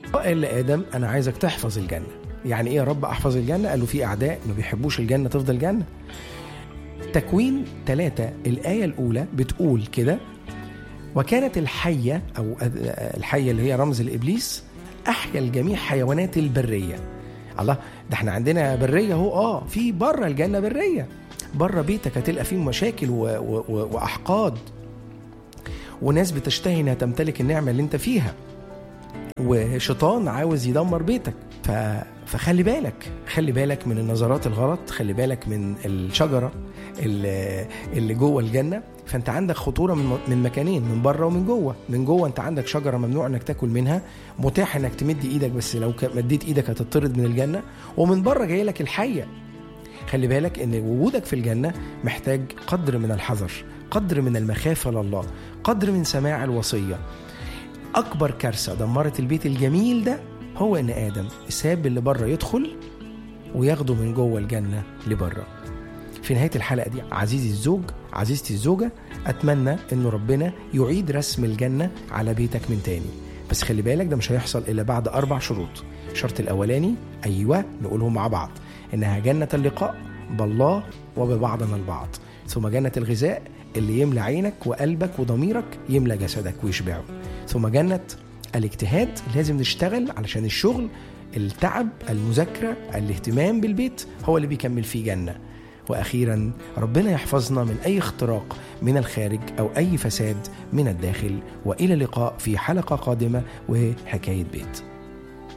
قال لادم انا عايزك تحفظ الجنه يعني ايه يا رب احفظ الجنه قال له في اعداء ما بيحبوش الجنه تفضل جنه تكوين ثلاثة الآية الأولى بتقول كده وكانت الحية أو الحية اللي هي رمز الإبليس أحيا الجميع حيوانات البرية الله ده احنا عندنا برية اهو اه في بره الجنة برية بره بيتك هتلقى فيه مشاكل و... و... و... وأحقاد وناس بتشتهي انها تمتلك النعمة اللي انت فيها وشيطان عاوز يدمر بيتك ف... فخلي بالك خلي بالك من النظرات الغلط خلي بالك من الشجرة اللي, اللي جوه الجنة فانت عندك خطوره من من مكانين من بره ومن جوه من جوه انت عندك شجره ممنوع انك تاكل منها متاح انك تمد ايدك بس لو مديت ايدك هتطرد من الجنه ومن بره جاي لك الحيه خلي بالك ان وجودك في الجنه محتاج قدر من الحذر قدر من المخافه لله قدر من سماع الوصيه اكبر كارثه دمرت البيت الجميل ده هو ان ادم ساب اللي بره يدخل وياخده من جوه الجنه لبره في نهايه الحلقه دي عزيزي الزوج عزيزتي الزوجه اتمنى انه ربنا يعيد رسم الجنه على بيتك من تاني بس خلي بالك ده مش هيحصل الا بعد اربع شروط الشرط الاولاني ايوه نقولهم مع بعض انها جنه اللقاء بالله وببعضنا البعض ثم جنه الغذاء اللي يملى عينك وقلبك وضميرك يملى جسدك ويشبعه ثم جنه الاجتهاد لازم نشتغل علشان الشغل التعب المذاكره الاهتمام بالبيت هو اللي بيكمل فيه جنه واخيرا ربنا يحفظنا من اي اختراق من الخارج او اي فساد من الداخل والى اللقاء في حلقه قادمه وحكايه بيت